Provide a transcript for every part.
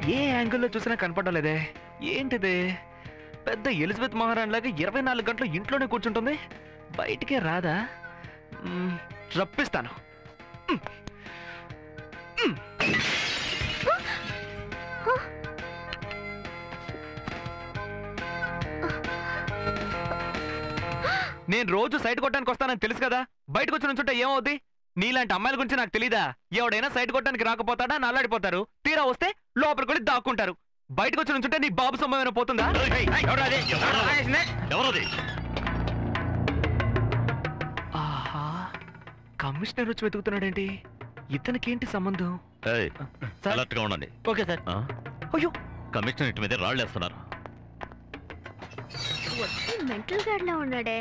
ఏ యాంగిల్లో చూసినా కనపడడం లేదే ఏంటిది పెద్ద ఎలిజబెత్ మహారాణి లాగా ఇరవై నాలుగు గంటలు ఇంట్లోనే కూర్చుంటుంది బయటికే రాదా మ్మ్, రప్పిస్తాను మ్మ్. మ్మ్. నేను రోజు సైట్ కొట్టడానికి వస్తానని తెలుసు కదా బయటకు వచ్చి నుంచుంటే ఏమవుద్ది నీలాంటి అమ్మాయిల గురించి నాకు తెలీదా ఎవడైనా సైట్ కొట్టడానికి రాకపోతాడా నల్లాడిపోతారు తీరా వస్తే లోపలికి వెళ్ళి దాక్కుంటారు బయటకు వచ్చి నుంచుంటే నీ బాబు సంభవమైన పోతుందా ఎవరది ఎవరది ఆహా కమిషనర్ వచ్చి వెతుకుతున్నాడేంటి ఇతనికేంటి సంబంధం సార్. అలర్ట్ గా ఉండండి ఓకే సార్ ఆ? అయ్యో కమిషనర్ ఇంటి మీద రాళ్ళేస్తున్నారు మెంటల్ గార్డ్ లా ఉన్నాడే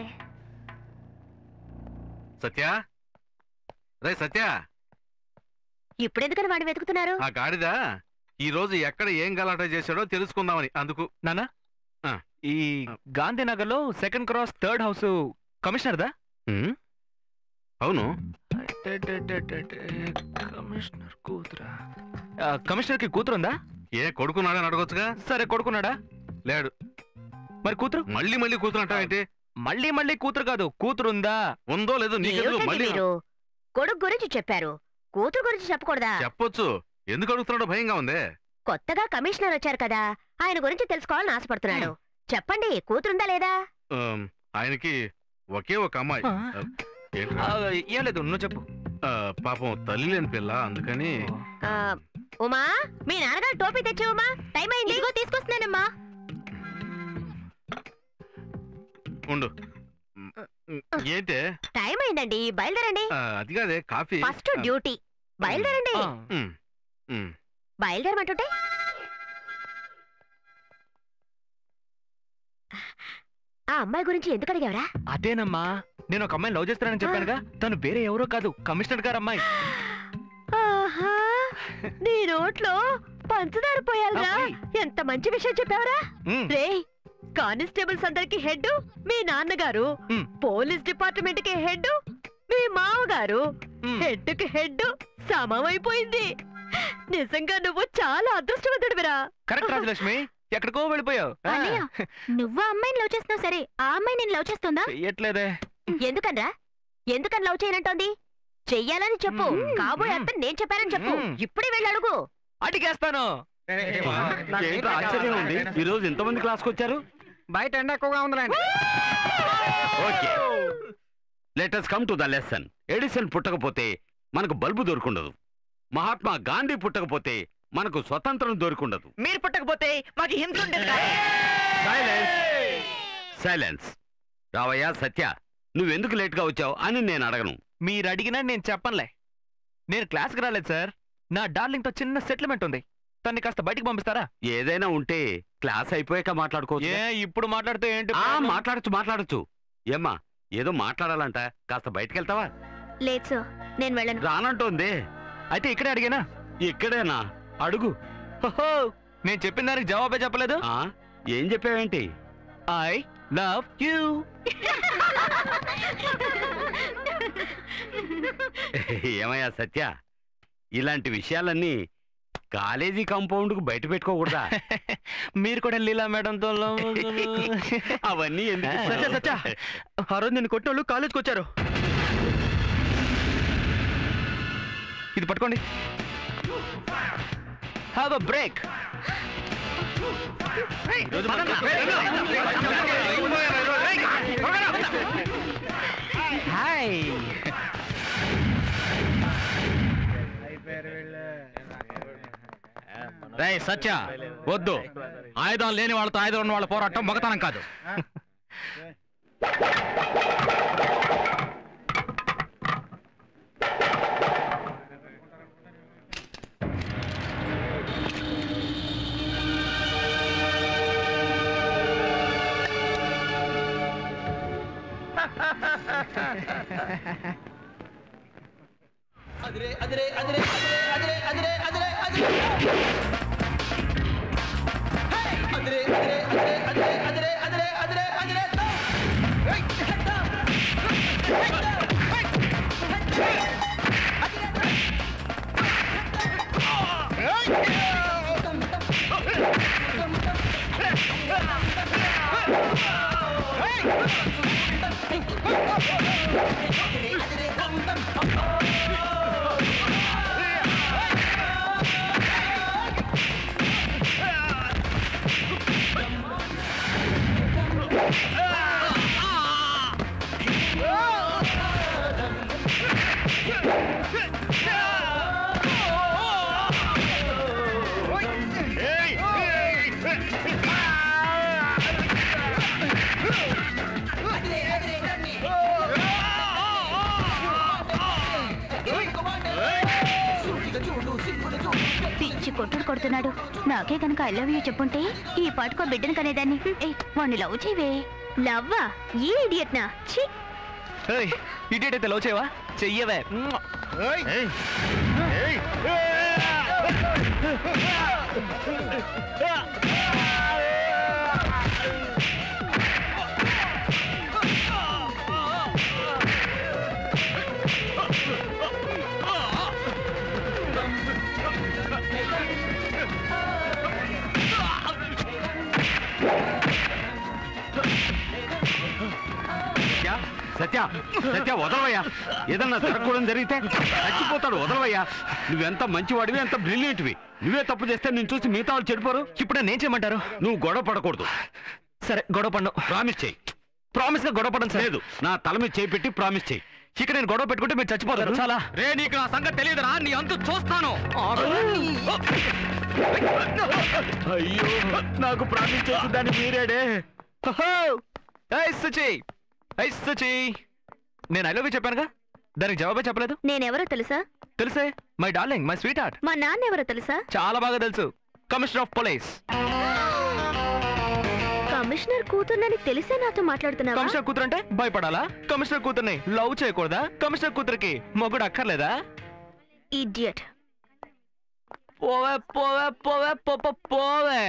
సత్య రే సత్య ఇప్పుడెందుకని వాడిని వెతుకుతున్నారు ఆ గాడిద ఈ రోజు ఎక్కడ ఏం గలాట చేశాడో తెలుసుకుందామని అందుకు నానా ఆ. ఈ గాంధీనగర్ లో సెకండ్ క్రాస్ థర్డ్ హౌస్ కమిషనర్దా ఉమ్, అవును కమిషనర్ కూతురా కమిషనర్ కి కూతురుందా ఏ కొడుకున్నాడని అడగొచ్చుగా సరే కొడుకున్నాడా లేడు మరి కూతురు మళ్ళీ మళ్ళీ కూతురంటావేంటి మళ్ళీ మళ్ళీ కూతురు కాదు కూతురుందా ఉందో లేదో నీకెందుకు ఏమిటండి మళ్ళీ మీరు కొడుకు గురించి చెప్పారు కూతురు గురించి చెప్పకూడదా చెప్పొచ్చు ఎందుకు అడుగుతున్నాడో భయంగా ఉంది కొత్తగా కమిషనర్ వచ్చారు కదా ఆయన గురించి తెలుసుకోవాలని ఆశపడుతున్నాడు చెప్పండి కూతురుందా లేదా ఉమ్, ఆయనకి ఒకే ఒక అమ్మాయి ఆ. ఏంట్రా? ఆ, ఏం లేదు నువ్వు చెప్పు ఆ, పాపం తల్లి లేని పిల్ల అందుకని ఆ, ఉమా మీ నాన్నగారు టోపీ తెచ్చి ఉమా టైం అయింది ఇదిగో తీసుకొస్తున్నానమ్మా ఉండు ఉమ్, ఉమ్, ఏంటే టైం అయిందండి బయలుదేరండి ఆ, అది కాదే కాఫీ ఫస్ట్ డ్యూటీ బయలుదేరండి ఆ, ఉమ్, ఉమ్. బయలుదేరమంటుంటే ఆ అమ్మాయి గురించి ఎందుకు అడిగావరా అదేనమ్మా నేను ఒక అమ్మాయిని లవ్ చేస్తున్నానని చెప్పానుగా తను వేరే ఎవరో కాదు కమిషనర్ గారు అమ్మాయి ఆహా నీ నోట్లో పంచదార పోయాలరా అబ్బాయి. ఎంత మంచి విషయం చెప్పావరా ఉమ్, రే కానిస్టేబుల్స్ అందరికి హెడ్ మీ నాన్నగారు ఉమ్. పోలీస్ డిపార్ట్మెంట్ కి హెడ్ మీ మామగారు ఉమ్. హెడ్ కి హెడ్ సమమైపోయింది నిజంగా నువ్వు చాలా అదృష్టవంతుడివిరా కరెక్ట్ రాజలక్ష్మి ఎక్కడికో వెళ్ళిపోయావు ఆ, అన్నయ్య. నువ్వు ఆ అమ్మాయిని లవ్ చేస్తున్నావు సరే ఆ అమ్మాయి నేను లవ్ చేస్తుందా చెయ్యట్లేదే ఎందుకనరా ఎందుకని లవ్ చేయనంటోంది చెయ్యాలని చెప్పు మ్మ్. కాబోయే అత్త నేను చెప్పానని చెప్పు మ్మ్. ఇప్పుడే వెళ్ళి అడుగు అడిగేస్తాను ఏంటో ఆశ్చర్యం ఉంది ఈ రోజు ఎంతమంది క్లాస్కి వచ్చారు బయట ఎండ ఎక్కువగా ఉందిలేండి okay letters come to the lesson Edison పుట్టకపోతే మనకు బల్బు దొరుకుండదు మహాత్మా గాంధీ పుట్టకపోతే మనకు స్వతంత్రం దొరికుండదు మీరు పుట్టకపోతే మాకు హింస ఉండేది కాదు. సైలెన్స్ సైలెన్స్ రావయ్యా సత్య నువ్వెందుకు లేట్గా వచ్చావు అని నేను అడగను మీరు అడిగినా నేను చెప్పనులే నేను క్లాస్కి రాలేదు సార్ నా డార్లింగ్ తో చిన్న సెటిల్మెంట్ ఉంది తన్ని కాస్త బయటికి పంపిస్తారా ఏదైనా ఉంటే క్లాస్ అయిపోయాక మాట్లాడుకోవచ్చు ఏ ఇప్పుడు మాట్లాడితే ఏంటి ఆ ప్రాబ్లం? మాట్లాడచ్చు మాట్లాడచ్చు ఏమ్మా ఏదో మాట్లాడాలంట కాస్త బయటికి వెళ్తావా లేదు సార్ నేను వెళ్ళను రానంటోంది అయితే ఇక్కడే అడిగానా ఇక్కడేనా అడుగు హోహో, నేను చెప్పిన దానికి జవాబే చెప్పలేదు ఆ ఏం చెప్పావేంటి ఐ లవ్ యూ ఏమయ్యా సత్య ఇలాంటి విషయాలన్నీ కాలేజీ కాంపౌండ్ కు బయట పెట్టుకోకూడదా మీరు కూడా లీలా మేడంతో అవన్నీ ఎందుకు సత్య సత్య ఆ రోజు నేను కొట్టిన వాళ్ళు కాలేజ్కి వచ్చారు ఇది పట్టుకోండి హ్యావ్ అ బ్రేక్ హాయ్ రే సత్య వద్దు ఆయుధాలు లేని వాళ్ళతో ఆయుధం ఉన్న వాళ్ళ పోరాటం మగతనం కాదు Hey! కొట్టుడు కొడుతున్నాడు నాకే కనుక ఐ లవ్ యూ చెప్పుంటే ఈ పాటుకో బిడ్డను కనేదాన్ని ఏ వాణ్ణి లవ్ చేయవే లవ్వా ఈ ఇడియట్ నా ఛీ ఏయ్ ఇడియట్ అయితే లవ్ చేయవా చెయ్యవే సత్య సత్య సత్య వదలవయ్యా ఏదన్నా జరగకూడదు జరిగితే చచ్చిపోతాడు వదలవయ్యా నువ్వెంత మంచివాడివి ఎంత బ్రిలియంట్వి నువ్వే తప్పు చేస్తే నేను చూసి మిగతా వాళ్ళు చెడిపోరు ఇప్పుడు నేను చేయమంటారు నువ్వు గొడవ పడకూడదు సరే గొడవ పడను ప్రామిస్ చేయి ప్రామిస్ గా గొడవ పడను సార్ లేదు నా తల మీద చేయి పెట్టి ప్రామిస్ చేయి ఇక నేను గొడవ పెట్టుకుంటే మీరు చచ్చిపోతారు చాలా రే నీకు నా సంగతి తెలియదురా నీ అంతు చూస్తాను అయ్యో నాకు ప్రామిస్ చేసి దాన్ని మీరేడే ఏయ్ సుచి ఏయ్ సుచి నేను ఐ లవ్ యూ చెప్పానుగా దానికి జవాబే చెప్పలేదు నేనెవరో తెలుసా తెలుసే my darling my sweetheart మా నాన్న ఎవరో తెలుసా చాలా బాగా తెలుసు కమిషనర్ ఆఫ్ పోలీస్ కమిషనర్ కూతుర్నని తెలిసే నాతో మాట్లాడుతున్నావా కమిషనర్ కూతురు అంటే భయపడాలా కమిషనర్ కూతుర్ని లవ్ చేయకూడదా కమిషనర్ కూతురికి మొగుడు అక్కర్లేదా ఇడియట్ పోవే పోవే పోవే పో పో- పోవే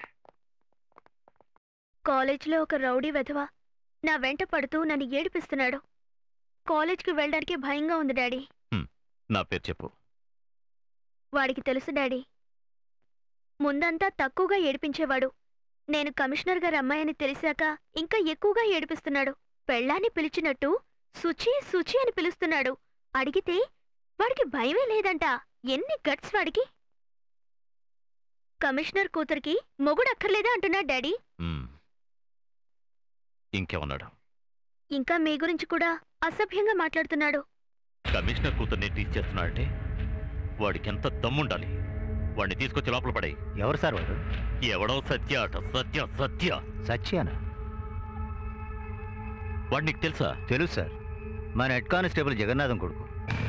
కాలేజ్లో ఒక రౌడీ వెధవ నా వెంట పడుతూ నన్ను ఏడిపిస్తున్నాడు కాలేజ్కి వెళ్ళడానికి భయంగా ఉంది డాడీ నా పేరు చెప్పు వాడికి తెలుసు డాడీ ముందంతా తక్కువగా ఏడిపించేవాడు నేను కమిషనర్ గారి అమ్మాయని తెలిసాక ఇంకా ఎక్కువగా ఏడిపిస్తున్నాడు పెళ్ళాన్ని పిలిచినట్టు సుచి సుచి అని పిలుస్తున్నాడు అడిగితే వాడికి భయమే లేదంట ఎన్ని గట్స్ వాడికి కమిషనర్ కూతురికి మొగుడు అక్కర్లేదా అంటున్నాడు డాడీ మ్మ్. ఇంకేమన్నాడు ఇంకా మీ గురించి కూడా అసభ్యంగా మాట్లాడుతున్నాడు కమిషనర్ కూతుర్ని టీచ్ చేస్తున్నాడంటే వాడికి ఎంత దమ్ముండాలి వాడిని తీసుకొచ్చి లోపల పడే ఎవరు సార్ వాడు ఎవడో సత్య అట సత్య సత్య సత్యానా వాడు నీకు తెలుసా తెలుసు సార్ మన హెడ్ కానిస్టేబుల్ జగన్నాథం కొడుకు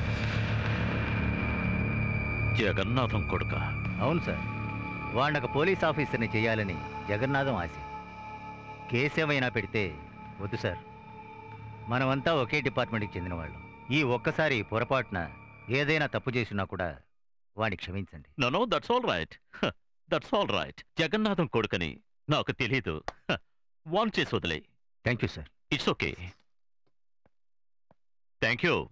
జగన్నాథం కొడుక అవును సార్ వాడినొక పోలీస్ ఆఫీసర్ని చేయాలని జగన్నాథం ఆశ కేసేమైనా పెడితే వద్దు సార్ మనమంతా ఒకే డిపార్ట్మెంట్కి చెందిన వాళ్ళం ఈ ఒక్కసారి పొరపాటున ఏదైనా తప్పు చేసినా కూడా వాడిని క్షమించండి no that's all right that's all right Jagannatham కొడుకని నాకు తెలీదు వాన్ చేసి వదిలే thank you sir it's okay thank you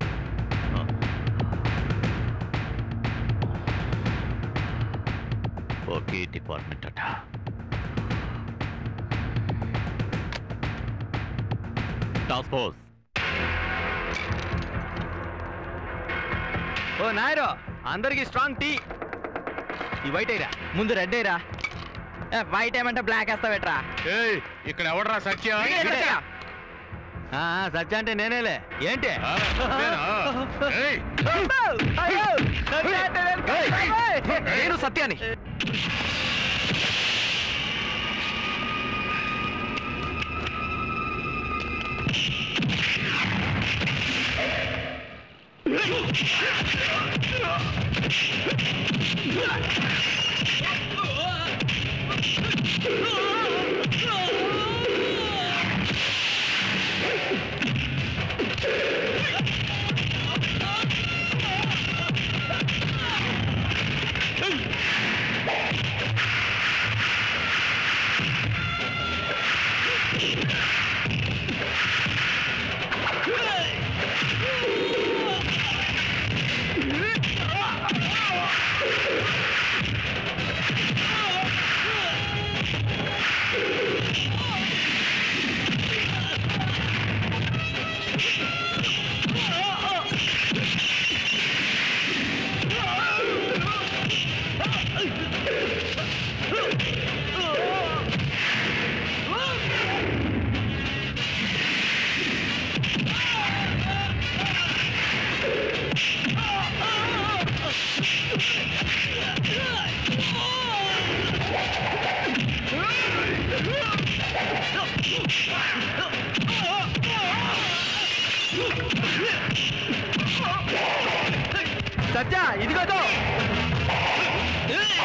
okay department అట టాస్క్ ఫోర్స్ ఓ నాయరో అందరికి స్ట్రాంగ్ టీ ఈ వైట్ అయిరా ముందు రెడ్ అయిరా వైట్ ఏమంటే బ్లాక్ వేస్తావేట్రా ఏయ్ ఇక్కడ ఎవడరా సత్య ఆ, ఆ, సత్య అంటే నేనేలే ఏంటి ఆ, నేనా? ఏయ్, అయ్యో! సత్య అంటే నేను కాదు. నేను సత్యాని సత్య ఇదిగో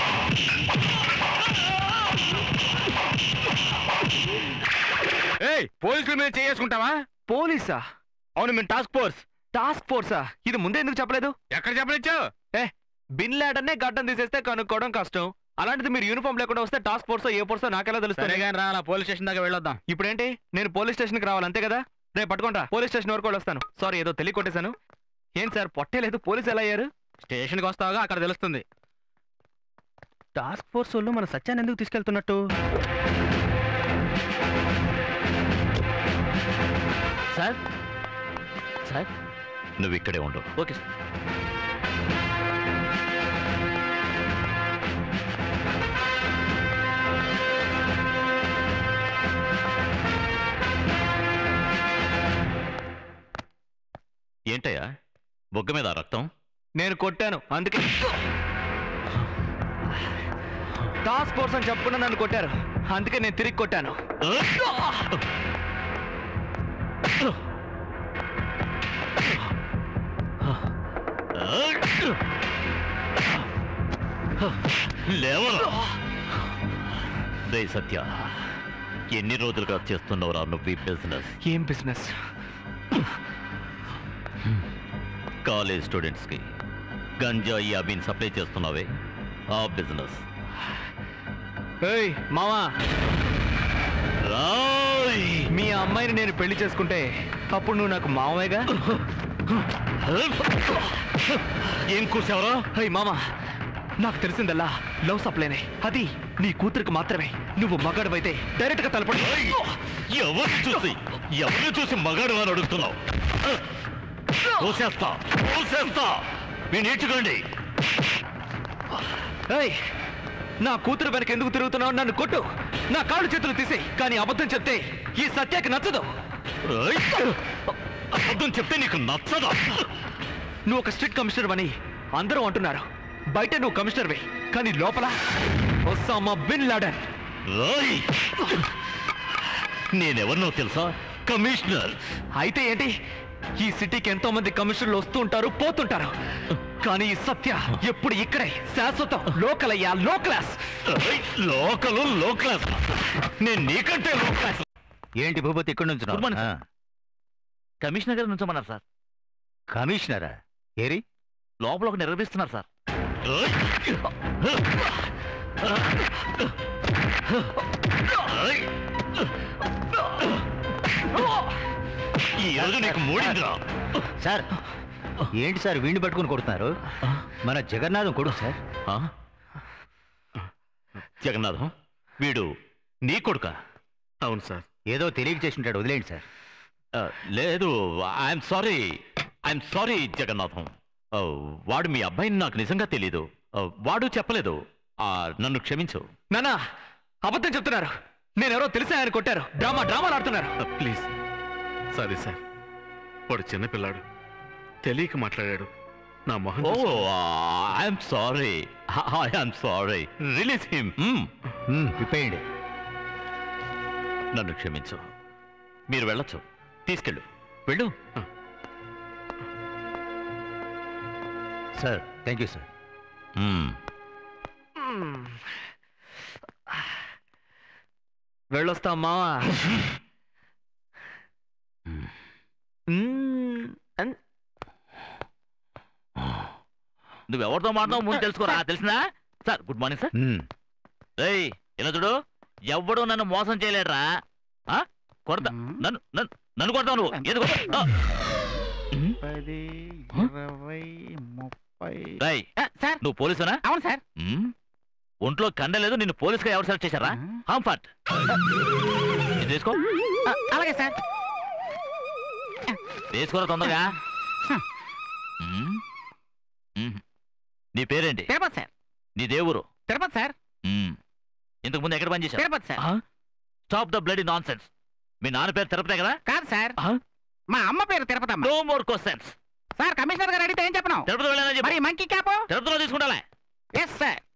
పోలీసుల మీద చేసుకుంటావా పోలీసా అవును మేము టాస్క్ ఫోర్స్ టాస్క్ ఫోర్సా ఇది ముందే ఎందుకు చెప్పలేదు ఎక్కడ చెప్పనిచ్చు బిన్ లాడన్నే గడ్డం తీసేస్తే కనుక్కోవడం కష్టం అలాంటిది మీరు యూనిఫామ్ లేకుండా వస్తే టాస్క్ ఫోర్స్ ఏ ఫోర్సో నాకెలా సరే తెలుస్తుంది కానీ రా నా పోలీస్ స్టేషన్ దాకా వెళ్ళొద్దాం ఇప్పుడేంటి నేను పోలీస్ స్టేషన్కి రావాలి అంతే కదా రేపు పట్టుకుంటా పోలీస్ స్టేషన్ వరకు కూడా వస్తాను సారీ ఏదో తెలియ కొట్టేశాను ఏం సార్ పొట్టే లేదు పోలీస్ ఎలా అయ్యారు స్టేషన్కి వస్తావుగా అక్కడ తెలుస్తుంది టాస్క్ ఫోర్స్ వాళ్ళు మన సత్యాన్ని ఎందుకు తీసుకెళ్తున్నట్టు సార్ సార్ నువ్వు ఇక్కడే ఉండు ఓకే సార్ ఏంటయ్యా బొగ్గ మీద ఆ రక్తం నేను కొట్టాను అందుకే టాస్క్ ఫోర్స్ అని చెప్పకుండా నన్ను కొట్టారు అందుకే నేను తిరిగి కొట్టాను లేవరా రే సత్య ఎన్ని రోజులుగా చేస్తున్నావురా నువ్వు ఈ బిజినెస్ ఏం బిజినెస్ కాలేజ్ స్టూడెంట్స్కి గంజాయి అబీన్ సప్లై చేస్తున్నావే ఆ బిజినెస్ ఏయ్ మావా రాయ్ మీ అమ్మాయిని నేను పెళ్లి చేసుకుంటే అప్పుడు నువ్వు నాకు మావయ్యగా ఏం కూసావరా హై మామా నాకు తెలిసిందల్లా లవ్ సప్లైనే అది నీ కూతురికి మాత్రమే నువ్వు మగాడివైతే డైరెక్ట్ గా తలపడి ఎవరిని చూసి ఎవరిని చూసి మగాడు అని అడుగుతున్నావు చూసేస్తా చూసేస్తా మీరు నేర్చుకోండి ఏయ్ నా కూతురు వెనక ఎందుకు తిరుగుతున్నావు నన్ను కొట్టు నా కాళ్ళు చేతులు తీసేయ్ కానీ అబద్ధం చెప్తే ఈ సత్యాకి నచ్చదు ఏయ్! అబద్ధం చెప్తే నీకు నచ్చదా నువ్వు ఒక స్ట్రిక్ట్ కమిషనర్ అని అందరూ అంటున్నారు బయట నువ్వు కమిషనర్వే కానీ లోపల ఒసామా బిన్ లాడన్ రాయ్ నేనెవరినో తెలుసా కమిషనర్ అయితే ఏంటి ఈ సిటీకి ఎంతో మంది కమిషనర్లు వస్తూ ఉంటారు పోతుంటారు కానీ ఈ సత్య ఎప్పుడు ఇక్కడే శాశ్వతం లోకల్ అయ్యా లో క్లాస్ ఏయ్! లోకలు లో క్లాస్ నేను నీకంటే లో క్లాస్ ఏంటి భూపతి ఇక్కడ నుంచి Good morning, sir. కమిషనర్ గారు నుంచోమన్నారు సార్ కమిషనరా ఏరి లోపల ఒక నిర్వహిస్తున్నారు సార్ ఈ రోజు నీకు మూడిందిరా సార్ ఏంటి సార్ వీడిని పట్టుకుని కొడుతున్నారు మన జగన్నాథం కొడుకు సార్ ఆ? జగన్నాథం వీడు నీ కొడుక అవును సార్ ఏదో తెలియక చేసి ఉంటాడు వదిలేండి సార్ లేదు I'm sorry I'm sorry Jagannatham ఆ, వాడు మీ అబ్బాయిని నాకు నిజంగా తెలీదు ఆ, వాడు చెప్పలేదు ఆ, నన్ను క్షమించు నానా అబద్ధం చెప్తున్నారు నేనెవరో తెలిసే ఆయన కొట్టారు డ్రామా డ్రామాలు ఆడుతున్నారు ప్లీజ్ సారీ సార్ వాడు చిన్నపిల్లాడు తెలియక మాట్లాడాడు నా మొహం ఓ చూసి- I'm sorry I'm sorry release him um, విప్పేయండి నన్ను క్షమించు మీరు వెళ్ళొచ్చు తీసుకెళ్ళు వెళ్ళు సార్ థ్యాంక్ యూ సార్ మ్మ్. వెళ్ళొస్తాం మావా మ్మ్. మ్మ్. అన్- నువ్వెవరితో మాట్లాడవు ముందు తెలుసుకోరా తెలిసిందా sir good morning sir um, ఏయ్ ఇలా చూడు ఎవ్వడు నన్ను మోసం చేయలేడురా ఆ? కొడతా నన్ను నన్ను నన్ను కొడతావు నువ్వు ఎందుకు ఆ. రేయ్, సార్ నువ్వు పోలీసునా అవును సార్ మ్మ్? ఒంట్లో కండలేదు నిన్ను పోలీసుగా ఎవరు సెలెక్ట్ చేశారా హాంఫర్ట్ ఇది తీసుకో అలాగే సార్ వేసుకోరా తొందరగా మ్మ్? మ్మ్. నీ పేరేంటి తిరుపతి సార్ నీ దేవురు తిరుపతి సార్ మ్మ్. ఇంతకు ముందు ఎక్కడ పనిచేశావు Tirupati sir stop the bloody nonsense మీ నాన్న పేరు తిరుపతే కదా కాదు సార్ ఆ? మా అమ్మ పేరు తిరుపతి అమ్మ no more questions sir commissioner గారు అడిగితే ఏం చెప్పను తిరుపతి వెళ్ళాలని చెప్పి మరి మంకీ క్యాప్ తిరుపతిలో తీసుకుంటాలే ఎస్ సార్